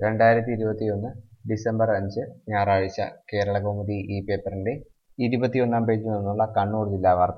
രണ്ടായിരത്തി ഇരുപത്തിയൊന്ന് ഡിസംബർ അഞ്ച് ഞായറാഴ്ച കേരളകൗമുദി ഈ പേപ്പറിന്റെ ഇരുപത്തിയൊന്നാം പേജിൽ നിന്നുള്ള കണ്ണൂർ ജില്ലാ വാർത്ത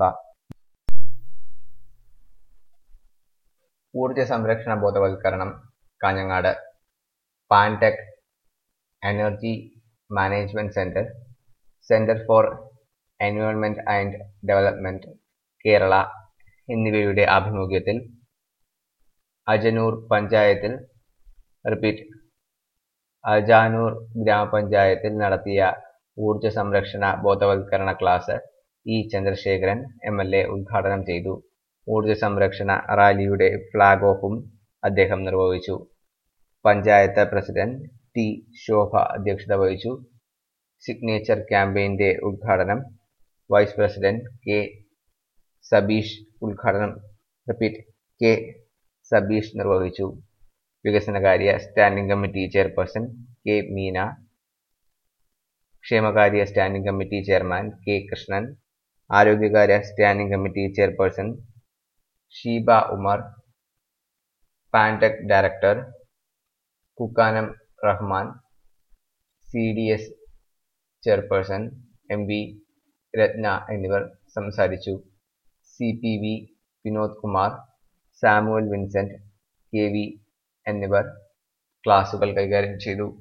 ഊർജ സംരക്ഷണ ബോധവൽക്കരണം Kanhangad Pantech energy management centre centre for environment and development Kerala എന്നിവയുടെ ആഭിമുഖ്യത്തിൽ അജനൂർ പഞ്ചായത്തിൽ റിപ്പീറ്റ് അജാനൂർ ഗ്രാമപഞ്ചായത്തിൽ നടത്തിയ ഊർജ സംരക്ഷണ ബോധവൽക്കരണ class E Chandrasekharan M L A ഉദ്ഘാടനം ചെയ്തു ഊർജ സംരക്ഷണ റാലിയുടെ ഫ്ളാഗ് ഓഫും അദ്ദേഹം നിർവഹിച്ചു പഞ്ചായത്ത് പ്രസിഡന്റ് ടി ശോഭ അധ്യക്ഷത വഹിച്ചു സിഗ്നേച്ചർ ക്യാമ്പയിന്റെ ഉദ്ഘാടനം വൈസ് പ്രസിഡന്റ് കെ സബീഷ് ഉദ്ഘാടനം റിപ്പീറ്റ് കെ സബീഷ് നിർവഹിച്ചു വികസനകാര്യ standing committee chairperson K Meena ക്ഷേമകാര്യ standing committee chairman K Krishnan ആരോഗ്യകാര്യ standing committee chairperson Sheeba Umar Pantech director Kookkanam Rahman C D S chairperson M V Ratna എന്നിവർ സംസാരിച്ചു C P V Vinod Kumar Samuel Vincent K V എന്നിവർ ക്ലാസുകൾ കൈകാര്യം ചെയ്തു